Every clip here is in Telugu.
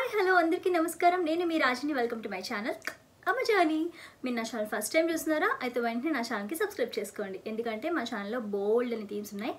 హలో అందరికీ నమస్కారం నేను మీ రాజని వెల్కమ్ టు మై ఛానల్ అమ్మ జాని మీరు నా ఛానల్ ఫస్ట్ టైం చూస్తున్నారా అయితే వెంటనే నా ఛానల్కి సబ్స్క్రైబ్ చేసుకోండి ఎందుకంటే మా ఛానల్లో బోల్డ్ అని థీమ్స్ ఉన్నాయి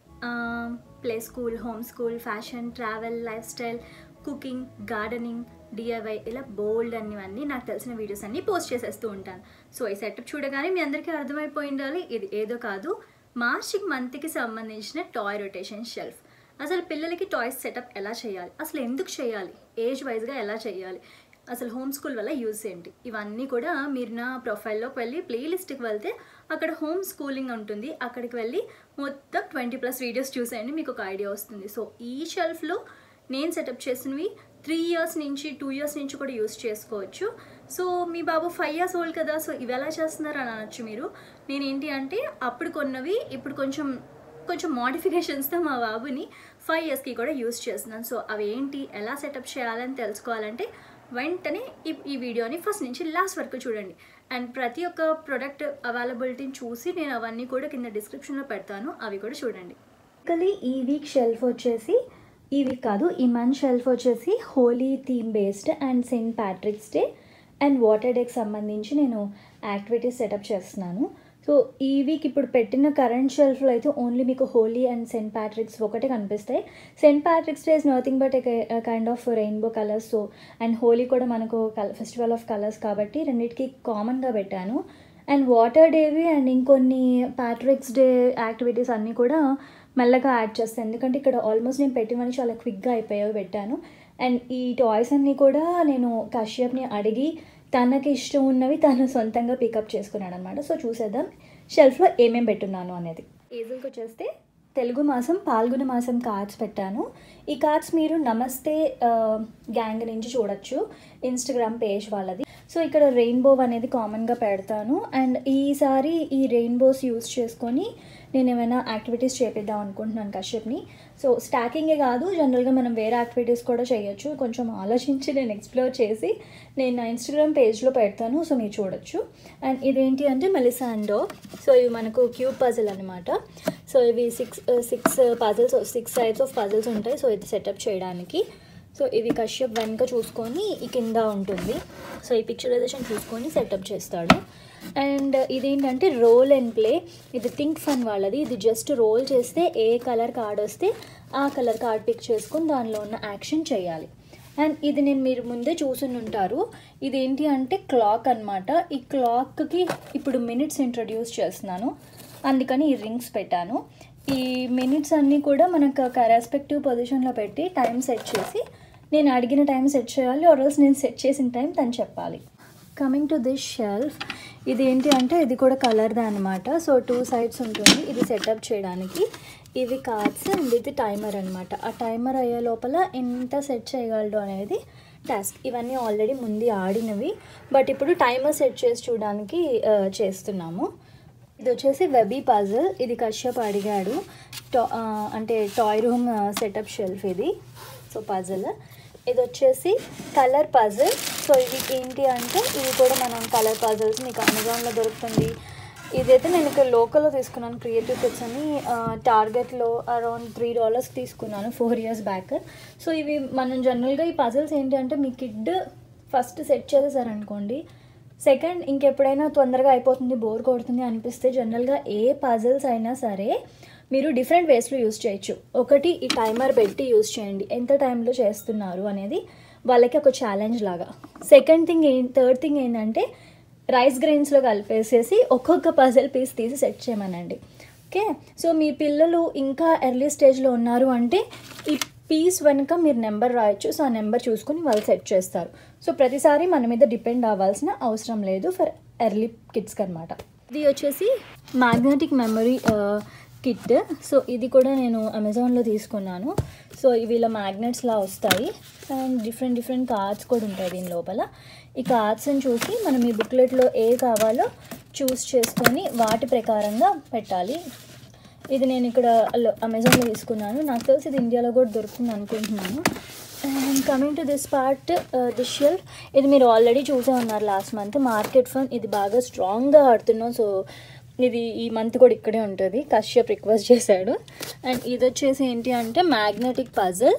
play school home school fashion travel lifestyle cooking gardening DIY ఇలా బోల్డ్ అన్నవన్నీ నాకు తెలిసిన వీడియోస్ అన్నీ పోస్ట్ చేసేస్తూ ఉంటాను సో ఈ సెటప్ చూడగానే మీ అందరికీ అర్థమైపోయి ఉండాలి ఇది ఏదో కాదు మార్చి మంత్కి సంబంధించిన టాయ్ రొటేషన్ షెల్ఫ్ అసలు పిల్లలకి టాయ్స్ సెటప్ ఎలా చేయాలి అసలు ఎందుకు చేయాలి ఏజ్ వైజ్గా ఎలా చేయాలి అసలు హోమ్ స్కూల్ వల్ల యూస్ ఏంటి ఇవన్నీ కూడా మీరు నా ప్రొఫైల్లోకి వెళ్ళి ప్లేలిస్ట్కి వెళ్తే అక్కడ హోమ్ స్కూలింగ్ ఉంటుంది అక్కడికి వెళ్ళి మొత్తం ట్వంటీ ప్లస్ వీడియోస్ చూసేయండి మీకు ఒక ఐడియా వస్తుంది సో ఈ షెల్ఫ్లో నేను సెటప్ చేసినవి త్రీ ఇయర్స్ నుంచి టూ ఇయర్స్ నుంచి కూడా యూస్ చేసుకోవచ్చు సో మీ బాబు ఫైవ్ ఇయర్స్ ఓల్డ్ కదా సో ఇవి ఎలా చేస్తున్నారు అని అనొచ్చు మీరు నేనేంటి అంటే అప్పుడు కొన్నవి ఇప్పుడు కొంచెం కొంచెం మోడిఫికేషన్స్తో మా బాబుని ఫైవ్ ఇయర్స్కి కూడా యూస్ చేస్తున్నాను సో అవి ఏంటి ఎలా సెటప్ చేయాలని తెలుసుకోవాలంటే వెంటనే ఈ ఈ వీడియోని ఫస్ట్ నుంచి లాస్ట్ వరకు చూడండి అండ్ ప్రతి ఒక్క ప్రోడక్ట్ అవైలబిలిటీని చూసి నేను అవన్నీ కూడా కింద డిస్క్రిప్షన్లో పెడతాను అవి కూడా చూడండి బేసికలీ ఈ వీక్ షెల్ఫ్ వచ్చేసి ఈ వీక్ కాదు ఈ మంత్ షెల్ఫ్ వచ్చేసి Holi theme based and Saint Patrick's Day and water డేకి సంబంధించి నేను యాక్టివిటీస్ సెటప్ చేస్తున్నాను సో ఈ వీక్ ఇప్పుడు పెట్టిన కరెంట్ షెల్ఫ్లో అయితే ఓన్లీ మీకు హోలీ అండ్ సెయింట్ ప్యాట్రిక్స్ ఒకటే కనిపిస్తాయి Saint Patrick's Day is nothing but kind of rainbow colours so and Holi కూడా మనకు ఫెస్టివల్ ఆఫ్ కలర్స్ కాబట్టి రెండింటికి కామన్గా పెట్టాను అండ్ వాటర్ డేవి అండ్ ఇంకొన్ని ప్యాట్రిక్స్ డే యాక్టివిటీస్ అన్నీ కూడా మెల్లగా యాడ్ చేస్తాను ఎందుకంటే ఇక్కడ ఆల్మోస్ట్ నేను పెట్టినవన్నీ చాలా క్విక్గా అయిపోయావు పెట్టాను అండ్ ఈ టాయ్స్ అన్నీ కూడా నేను కశ్యప్ని అడిగి తనకి ఇష్టం ఉన్నవి తను సొంతంగా పికప్ చేసుకున్నాడు అనమాట సో చూసేద్దాం షెల్ఫ్లో ఏమేమి పెట్టున్నాను అనేది ఏజుల్కి వచ్చేస్తే తెలుగు మాసం పాల్గొన మాసం కార్డ్స్ పెట్టాను ఈ కార్డ్స్ మీరు నమస్తే గ్యాంగ్ నుంచి చూడొచ్చు ఇన్స్టాగ్రామ్ పేజ్ వాళ్ళది సో ఇక్కడ రెయిన్బో అనేది కామన్గా పెడతాను అండ్ ఈసారి ఈ రెయిన్బోస్ యూస్ చేసుకొని నేను ఏమైనా యాక్టివిటీస్ చేపిద్దాం అనుకుంటున్నాను కశ్యప్ని సో స్టాకింగే కాదు జనరల్గా మనం వేరే యాక్టివిటీస్ కూడా చేయొచ్చు కొంచెం ఆలోచించి నేను ఎక్స్ప్లోర్ చేసి నేను నా ఇన్స్టాగ్రామ్ పేజ్లో పెడతాను సో మీరు చూడొచ్చు అండ్ ఇదేంటి అంటే మెలిసాండో సో ఇవి మనకు క్యూబ్ పజిల్ అనమాట సో ఇవి six six puzzles six types of puzzles ఉంటాయి సో ఇది సెటప్ చేయడానికి సో ఇవి కశ్యప్ వెనుక చూసుకొని ఈ కింద ఉంటుంది సో ఈ పిక్చరైజేషన్ చూసుకొని సెటప్ చేస్తాడు అండ్ ఇదేంటంటే రోల్ అండ్ ప్లే ఇది థింక్ ఫన్ వాళ్ళది ఇది జస్ట్ రోల్ చేస్తే ఏ కలర్ కార్డ్ వస్తే ఆ కలర్ కార్డ్ పిక్ చేసుకొని దానిలో ఉన్న యాక్షన్ చేయాలి అండ్ ఇది నేను మీరు ముందే చూసుని ఉంటారు ఇదేంటి అంటే క్లాక్ అనమాట ఈ క్లాక్కి ఇప్పుడు మినిట్స్ ఇంట్రడ్యూస్ చేస్తున్నాను అందుకని ఈ రింగ్స్ పెట్టాను ఈ మినిట్స్ అన్నీ కూడా మనకు రెస్పెక్టివ్ పొజిషన్లో పెట్టి టైం సెట్ చేసి నేను అడిగిన టైం సెట్ చేయాలి ఆర్ఎల్స్ నేను సెట్ చేసిన టైం తను చెప్పాలి కమింగ్ టు దిస్ షెల్ఫ్ ఇది ఏంటి అంటే ఇది కూడా కలర్దే అనమాట సో టూ సైడ్స్ ఉంటుంది ఇది సెటప్ చేయడానికి ఇవి కార్డ్స్ అండ్ ఇది టైమర్ అనమాట ఆ టైమర్ అయ్యే లోపల ఎంత సెట్ చేయగలడు అనేది టాస్క్ ఇవన్నీ ఆల్రెడీ ముందు ఆడినవి బట్ ఇప్పుడు టైమర్ సెట్ చేసి చూడడానికి చేస్తున్నాము ఇది వచ్చేసి వెబీ పజిల్ ఇది కశ్యప్ అడిగాడు టా అంటే టాయ్ రూమ్ సెటప్ షెల్ఫ్ ఇది సో పజిల్ ఇది వచ్చేసి కలర్ పజిల్ సో ఇది ఏంటి అంటే ఇవి కూడా మనం కలర్ పజిల్స్ మీకు అమెజాన్లో దొరుకుతుంది ఇదైతే నేను ఇక్కడ లోకల్లో తీసుకున్నాను క్రియేటివ్ కిట్స్ అని టార్గెట్లో అరౌండ్ త్రీ డాలర్స్ తీసుకున్నాను ఫోర్ ఇయర్స్ బ్యాక్ సో ఇవి మనం జనరల్గా ఈ పజిల్స్ ఏంటి అంటే మీ కిడ్ ఫస్ట్ సెట్ చేసేసారనుకోండి సెకండ్ ఇంకెప్పుడైనా తొందరగా అయిపోతుంది బోర్ కొడుతుంది అనిపిస్తే జనరల్గా ఏ పజిల్స్ అయినా సరే మీరు డిఫరెంట్ వేస్లో యూస్ చేయొచ్చు ఒకటి ఈ టైమర్ పెట్టి యూస్ చేయండి ఎంత టైంలో చేస్తున్నారు అనేది వాళ్ళకి ఒక ఛాలెంజ్ లాగా సెకండ్ థింగ్ ఏ థర్డ్ థింగ్ ఏంటంటే రైస్ గ్రెయిన్స్లో కలిపేసేసి ఒక్కొక్క పజిల్ పీస్ తీసి సెట్ చేయమనండి ఓకే సో మీ పిల్లలు ఇంకా ఎర్లీ స్టేజ్లో ఉన్నారు అంటే ఈ పీస్ వెనుక మీరు నెంబర్ రాయొచ్చు సో ఆ నెంబర్ చూసుకుని వాళ్ళు సెట్ చేస్తారు సో ప్రతిసారి మన మీద డిపెండ్ అవ్వాల్సిన అవసరం లేదు ఫర్ ఎర్లీ కిడ్స్కి అనమాట ఇది వచ్చేసి మ్యాగ్నెటిక్ మెమరీ కిట్ సో ఇది కూడా నేను అమెజాన్లో తీసుకున్నాను సో ఇవి ఇలా మ్యాగ్నెట్స్లా వస్తాయి అండ్ డిఫరెంట్ డిఫరెంట్ కార్డ్స్ కూడా ఉంటాయి దీని లోపల ఈ కార్డ్స్ని చూసి మనం ఈ బుక్లెట్లో ఏ కావాలో చూస్ చేసుకొని వాటి ప్రకారంగా పెట్టాలి ఇది నేను ఇక్కడ అమెజాన్లో తీసుకున్నాను నాకు తెలిసి ఇది ఇండియాలో కూడా దొరుకుతుంది అనుకుంటున్నాను and coming to this part this shelf ఇది మీరు ఆల్రెడీ చూసే ఉన్నారు లాస్ట్ మంత్ మార్కెట్ ఫన్ ఇది బాగా స్ట్రాంగ్గా ఆడుతున్నాం సో ఇది ఈ మంత్ కూడా ఇక్కడే ఉంటుంది కశ్యప్ రిక్వెస్ట్ చేశాడు అండ్ ఇది వచ్చేసి ఏంటి అంటే మ్యాగ్నెటిక్ పజిల్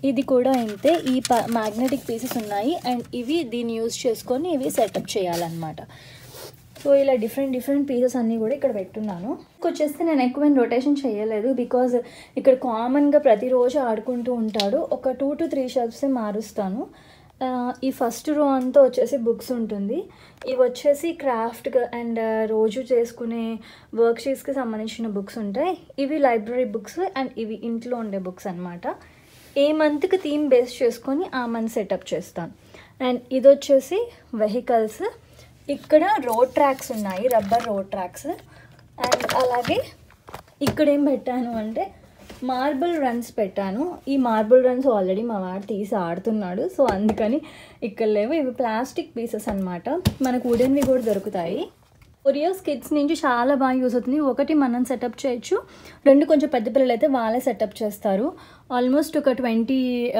ఇది కూడా అంతే ఈ ప మ్యాగ్నెటిక్ పీసెస్ ఉన్నాయి అండ్ ఇవి దీన్ని యూజ్ చేసుకొని ఇవి సెటప్ చేయాలన్నమాట సో ఇలా డిఫరెంట్ డిఫరెంట్ పీసెస్ అన్నీ కూడా ఇక్కడ పెట్టున్నాను వచ్చేస్తే నేను ఎక్కువ రొటేషన్ చేయలేదు బికాజ్ ఇక్కడ కామన్గా ప్రతిరోజు ఆడుకుంటూ ఉంటాడు ఒక టూ టు త్రీ షెల్ఫ్సే మారుస్తాను ఆ, ఈ ఫస్ట్ రో అంతా వచ్చేసి బుక్స్ ఉంటుంది ఇవి వచ్చేసి క్రాఫ్ట్ అండ్ రోజు చేసుకునే వర్క్ షీట్స్కి సంబంధించిన బుక్స్ ఉంటాయి ఇవి లైబ్రరీ బుక్స్ అండ్ ఇవి ఇంట్లో ఉండే బుక్స్ అనమాట ఏ మంత్కి థీమ్ బేస్ చేసుకొని ఆ మంత్ సెటప్ చేస్తాను అండ్ ఇది వచ్చేసి వెహికల్స్ ఇక్కడ రోడ్ ట్రాక్స్ ఉన్నాయి రబ్బర్ రోడ్ ట్రాక్స్ అండ్ అలాగే ఇక్కడ ఏం పెట్టాను అంటే మార్బుల్ రన్స్ పెట్టాను ఈ మార్బుల్ రన్స్ ఆల్రెడీ మా వాడు తీసి ఆడుతున్నాడు సో అందుకని ఇక్కడ లేవు ఇవి ప్లాస్టిక్ పీసెస్ అన్నమాట మనకు వుడెన్వి కూడా దొరుకుతాయి కొరియర్స్ కిడ్స్ నుంచి చాలా బాగా యూస్ అవుతుంది ఒకటి మనం సెటప్ చేయొచ్చు రెండు కొంచెం పెద్ద పిల్లలు అయితే వాళ్ళే సెటప్ చేస్తారు ఆల్మోస్ట్ ఒక ట్వంటీ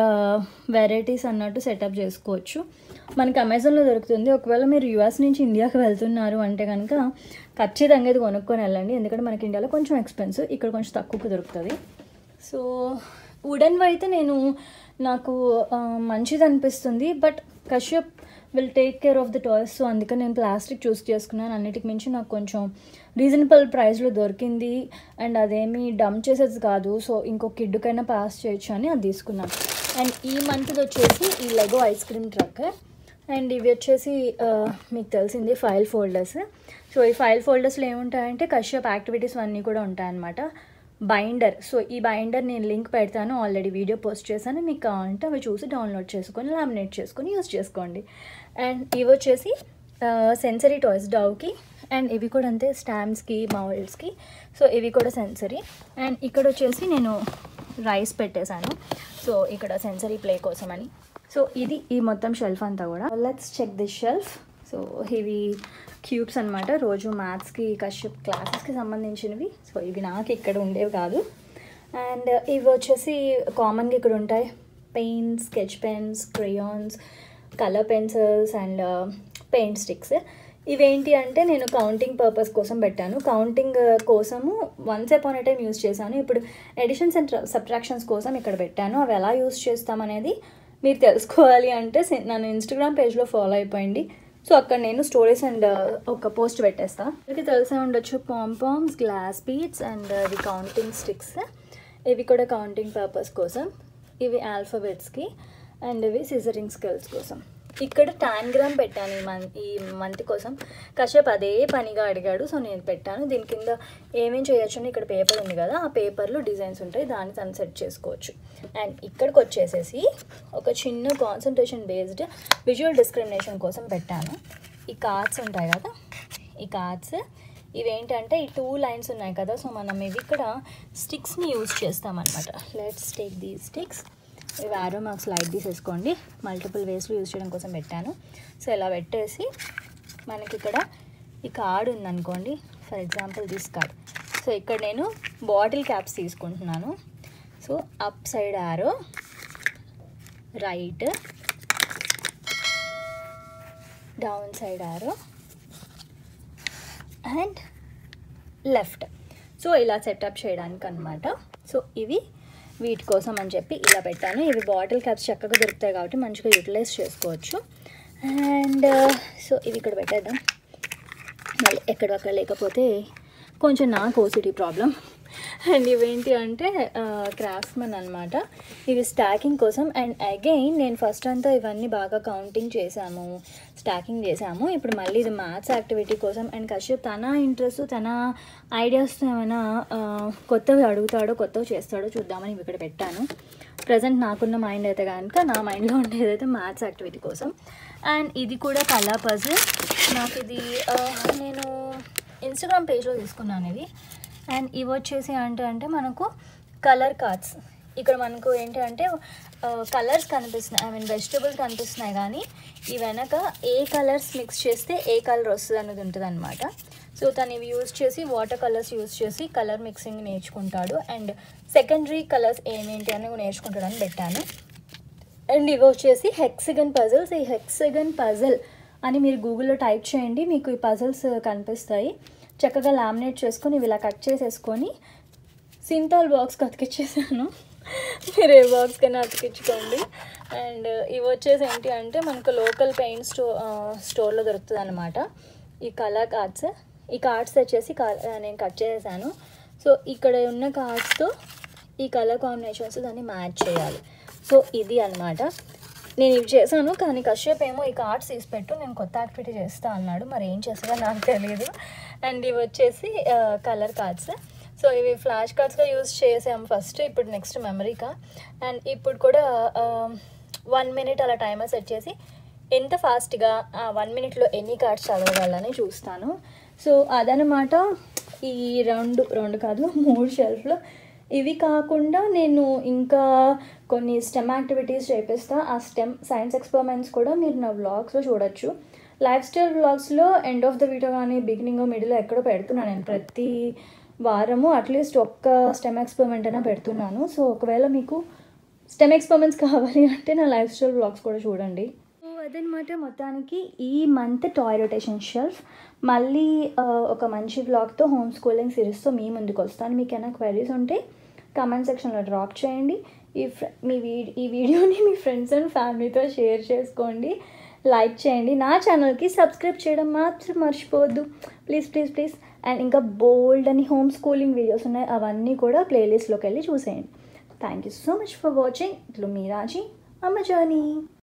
వెరైటీస్ అన్నట్టు సెటప్ చేసుకోవచ్చు మనకి అమెజాన్లో దొరుకుతుంది ఒకవేళ మీరు యూఎస్ నుంచి ఇండియాకి వెళ్తున్నారు అంటే కనుక ఖచ్చితంగా ఇది కొనుక్కొని వెళ్ళండి ఎందుకంటే మనకి ఇండియాలో కొంచెం ఎక్స్పెన్సివ్ ఇక్కడ కొంచెం తక్కువకి దొరుకుతుంది సో వుడెన్ అయితే నేను నాకు ఆ, మంచిది అనిపిస్తుంది but Kashyap will take care of the toys so అందుకని నేను ప్లాస్టిక్ చూస్ చేసుకున్నాను అన్నిటికి మించి నాకు కొంచెం రీజనబుల్ ప్రైస్లో దొరికింది అండ్ అదేమి డమ్ చేసేది కాదు సో ఇంకో కిడ్కైనా పాస్ చేయొచ్చు అని అది తీసుకున్నాను అండ్ ఈ మంత్ది వచ్చేసి ఈ Lego ice cream truck and ఇవి వచ్చేసి ఆ, మీకు తెలిసింది ఫైల్ ఫోల్డర్స్ సో ఈ ఫైల్ ఫోల్డర్స్లో ఏముంటాయంటే కశ్యప్ యాక్టివిటీస్ అన్నీ కూడా ఉంటాయన్నమాట బైండర్ సో ఈ బైండర్ నేను లింక్ పెడతాను ఆల్రెడీ వీడియో పోస్ట్ చేశాను మీకు కావాలంటే అవి చూసి డౌన్లోడ్ చేసుకొని లామినేట్ చేసుకొని యూస్ చేసుకోండి అండ్ ఇవి వచ్చేసి సెన్సరీ టాయ్స్ డౌకి అండ్ ఇవి కూడా అంతే స్టాంప్స్కి మౌల్డ్స్కి సో ఇవి కూడా సెన్సరీ అండ్ ఇక్కడ వచ్చేసి నేను రైస్ పెట్టేశాను సో ఇక్కడ సెన్సరీ ప్లే కోసం అని సో ఇది ఈ మొత్తం షెల్ఫ్ అంతా కూడా let's check this shelf so ఇవి క్యూబ్స్ అనమాట రోజు మ్యాథ్స్కి కశ్యప్ క్లాసెస్కి సంబంధించినవి సో ఇవి నాకు ఇక్కడ ఉండేవి కాదు అండ్ ఇవి వచ్చేసి కామన్గా ఇక్కడ ఉంటాయి paints sketch pens crayons colour pencils and paint sticks ఇవేంటి అంటే నేను కౌంటింగ్ పర్పస్ కోసం పెట్టాను కౌంటింగ్ కోసము once upon a time use చేశాను ఇప్పుడు ఎడిషన్స్ అండ్ సబ్ట్రాక్షన్స్ కోసం ఇక్కడ పెట్టాను అవి ఎలా యూస్ చేస్తామనేది మీరు తెలుసుకోవాలి అంటే సె- నన్ను ఇన్స్టాగ్రామ్ పేజ్లో ఫాలో అయిపోయింది సో అక్కడ నేను స్టోరీస్ అండ్ ఒక పోస్ట్ పెట్టేస్తా మీకు తెలిసే ఉండొచ్చు పాంపామ్స్ గ్లాస్ బీట్స్ అండ్ ఇవి కౌంటింగ్ స్టిక్స్ ఇవి కూడా కౌంటింగ్ పర్పస్ కోసం ఇవి ఆల్ఫాబెట్స్కి అండ్ ఇవి సిజరింగ్ స్కిల్స్ కోసం ఇక్కడ టాన్గ్రామ్ పెట్టాను ఈ మంత్ ఈ మంత్ కోసం కశ్యప్ అదే పనిగా అడిగాడు సో నేను పెట్టాను దీని కింద ఏమేం చేయొచ్చు అని ఇక్కడ పేపర్ ఉంది కదా ఆ పేపర్లో డిజైన్స్ ఉంటాయి దాన్ని తను సెట్ చేసుకోవచ్చు అండ్ ఇక్కడికి వచ్చేసేసి ఒక చిన్న కాన్సన్ట్రేషన్ బేస్డ్ విజువల్ డిస్క్రిమినేషన్ కోసం పెట్టాను ఈ కార్డ్స్ ఉంటాయి కదా ఈ కార్డ్స్ ఇవేంటంటే ఈ టూ లైన్స్ ఉన్నాయి కదా సో మనం ఇవి ఇక్కడ స్టిక్స్ని యూజ్ చేస్తామన్నమాట లెట్స్ టేక్ దీ స్టిక్స్ ఇవి ఆరో మార్క్స్ లైట్ తీసేసుకోండి మల్టిపుల్ వేస్లో యూజ్ చేయడం కోసం పెట్టాను సో ఇలా పెట్టేసి మనకి ఇక్కడ ఈ కార్డ్ ఉందనుకోండి for example this card so ఇక్కడ నేను బాటిల్ క్యాప్స్ తీసుకుంటున్నాను so up side arrow right down side arrow and left so ఇలా సెటప్ చేయడానికి అనమాట సో ఇవి వీటి కోసం అని చెప్పి ఇలా పెట్టాను ఇవి బాటిల్ క్యాప్స్ చక్కగా దొరుకుతాయి కాబట్టి మంచిగా యూటిలైజ్ చేసుకోవచ్చు అండ్ సో ఇవి ఇక్కడ పెట్టేద్దాం మళ్ళీ ఎక్కడక్కడ లేకపోతే కొంచెం నాకు ఓసిటీ ప్రాబ్లం అండ్ ఇవేంటి అంటే క్రాఫ్ట్మెన్ అనమాట ఇవి స్టాకింగ్ కోసం అండ్ అగైన్ నేను ఫస్ట్ అంతా ఇవన్నీ బాగా కౌంటింగ్ చేశాము స్టాకింగ్ చేశాము ఇప్పుడు మళ్ళీ ఇది మ్యాథ్స్ యాక్టివిటీ కోసం అండ్ కశ్యప్ తన ఇంట్రెస్ట్ తన ఐడియాస్ ఏమైనా ఆ, కొత్తవి అడుగుతాడో కొత్తవి చేస్తాడో చూద్దామని ఇవి ఇక్కడ పెట్టాను ప్రజెంట్ నాకున్న మైండ్ అయితే కనుక నా మైండ్లో ఉండేదైతే మ్యాథ్స్ యాక్టివిటీ కోసం అండ్ ఇది కూడా కలర్ పజిల్ నాకు ఇది ఆ, నేను ఇన్స్టాగ్రామ్ పేజ్లో తీసుకున్నాను ఇది అండ్ ఇవి వచ్చేసి అంటే అంటే మనకు కలర్ కార్డ్స్ ఇక్కడ మనకు ఏంటి అంటే కలర్స్ కనిపిస్తున్నాయి ఐ మీన్ వెజిటబుల్స్ కనిపిస్తున్నాయి కానీ ఈ వెనక ఏ కలర్స్ మిక్స్ చేస్తే ఏ కలర్ వస్తుంది అనేది ఉంటుంది అనమాట సో తను ఇవి యూజ్ చేసి వాటర్ కలర్స్ యూజ్ చేసి కలర్ మిక్సింగ్ నేర్చుకుంటాడు అండ్ సెకండరీ కలర్స్ ఏమేంటి అని నేర్చుకుంటాడని పెట్టాను అండ్ ఇవి వచ్చేసి హెక్సగన్ పజిల్స్ ఈ హెక్సగన్ పజిల్ అని మీరు గూగుల్లో టైప్ చేయండి మీకు ఈ పజిల్స్ కనిపిస్తాయి చక్కగా లామినేట్ చేసుకొని ఇవి ఇలా కట్ చేసేసుకొని సింతాల్ బాక్స్ అతికిచ్చేసాను మీరు ఏ బాక్స్ కన్నా అతికించుకోండి అండ్ ఇవి వచ్చేసి ఏంటి అంటే మనకు లోకల్ పెయింట్ స్టో స్టోర్లో దొరుకుతుంది అనమాట ఈ కలర్ కార్డ్స్ ఈ కార్డ్స్ వచ్చేసి క- నేను కట్ చేశాను సో ఇక్కడ ఉన్న కార్డ్స్తో ఈ కలర్ కాంబినేషన్స్ దాన్ని మ్యాచ్ చేయాలి సో ఇది అన్నమాట నేను ఇవి చేశాను కానీ కశ్యప్ ఏమో ఈ కార్డ్స్ తీసి పెట్టు నేను కొత్త యాక్టివిటీ చేస్తా అన్నాడు మరి ఏం చేస్తాడో నాకు తెలియదు అండ్ ఇవి వచ్చేసి కలర్ కార్డ్స్ సో ఇవి ఫ్లాష్ కార్డ్స్గా యూజ్ చేసాము ఫస్ట్ ఇప్పుడు నెక్స్ట్ మెమరీకా అండ్ ఇప్పుడు కూడా వన్ మినిట్ అలా టైమర్ సెట్ చేసి ఎంత ఫాస్ట్గా వన్ మినిట్లో ఎన్ని కార్డ్స్ చదవగలని చూస్తాను సో అదనమాట ఈ రెండు రెండు కాదు మూడు షెల్ఫ్లో ఇవి కాకుండా నేను ఇంకా కొన్ని స్టెమ్ యాక్టివిటీస్ చేపిస్తా ఆ స్టెమ్ సైన్స్ ఎక్స్పెరిమెంట్స్ కూడా మీరు నా వ్లాగ్స్లో చూడొచ్చు లైఫ్ స్టైల్ వ్లాగ్స్లో ఎండ్ ఆఫ్ ద వీడియో కానీ బిగినింగ్ మిడిల్ ఎక్కడో పెడుతున్నాను నేను ప్రతి వారము అట్లీస్ట్ ఒక్క స్టెమ్ ఎక్స్పెరిమెంట్ అయినా పెడుతున్నాను సో ఒకవేళ మీకు స్టెమ్ ఎక్స్పెరిమెంట్స్ కావాలి అంటే నా లైఫ్ స్టైల్ వ్లాగ్స్ కూడా చూడండి సో అదనమాట మొత్తానికి ఈ మంత్ టాయ్ రొటేషన్ షెల్ఫ్ మళ్ళీ ఆ, ఒక మంచి వ్లాగ్తో హోమ్ స్కూలింగ్ సిరీస్తో మీ ముందుకు వస్తాను మీకు ఏమైనా క్వైరీస్ ఉంటే కమెంట్ సెక్షన్లో డ్రాప్ చేయండి ఈ ఫ్రె మీ వీ ఈ వీడియోని మీ ఫ్రెండ్స్ అండ్ ఫ్యామిలీతో షేర్ చేసుకోండి లైక్ చేయండి నా ఛానల్కి సబ్స్క్రైబ్ చేయడం మాత్రం మర్చిపోవద్దు ప్లీజ్ ప్లీజ్ ప్లీజ్ అండ్ ఇంకా బోల్డ్ అని హోమ్ స్కూలింగ్ వీడియోస్ ఉన్నాయి అవన్నీ కూడా ప్లేలిస్ట్లోకి వెళ్ళి చూసేయండి thank you so much for watching ఇట్లు మీరాజీ అమ్మ జానీ